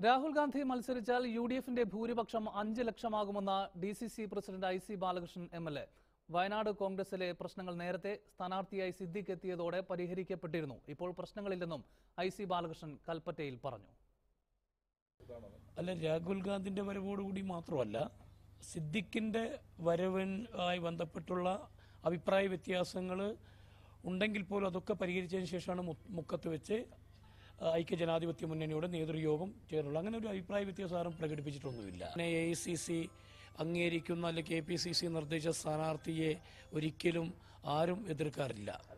രാഹുൽ ഗാന്ധി മത്സരിച്ചാൽ യു ഡി എഫിന്റെ ഭൂരിപക്ഷം അഞ്ച് ലക്ഷമാകുമെന്ന D C C president I C Balakrishnan M L A Wayanad കോൺഗ്രസിലെ പ്രശ്നങ്ങൾ നേരത്തെ സ്ഥാനാർത്ഥിയായി സിദ്ദിഖ് എത്തിയതോടെ പരിഹരിക്കപ്പെട്ടിരുന്നു ഇപ്പോൾ പ്രശ്നങ്ങളില്ലെന്നും ഐ സി ബാലകൃഷ്ണൻ കൽപ്പറ്റയിൽ പറഞ്ഞു അല്ല രാഹുൽ ഗാന്ധിന്റെ വരവോടുകൂടി മാത്രമല്ല സിദ്ദിഖിന്റെ വരവിനായി ബന്ധപ്പെട്ടുള്ള അഭിപ്രായ വ്യത്യാസങ്ങൾ ഉണ്ടെങ്കിൽ പോലും അതൊക്കെ പരിഹരിച്ചതിന് ശേഷമാണ് മു- മുക്കത്ത് വെച്ച് ഐക്യ ജനാധിപത്യ മുന്നണിയുടെ നേതൃയോഗം ചേർന്നുള്ളത് അങ്ങനെ ഒരു അഭിപ്രായ വ്യത്യാസം ആരും പ്രകടിപ്പിച്ചിട്ടൊന്നുമില്ല എ ഐ സി സി അംഗീകരിക്കുന്ന അല്ലെങ്കിൽ കെ പി സി സി നിർദ്ദേശിച്ച സ്ഥാനാർത്ഥിയെ ഒരിക്കലും ആരും എതിർക്കാറില്ല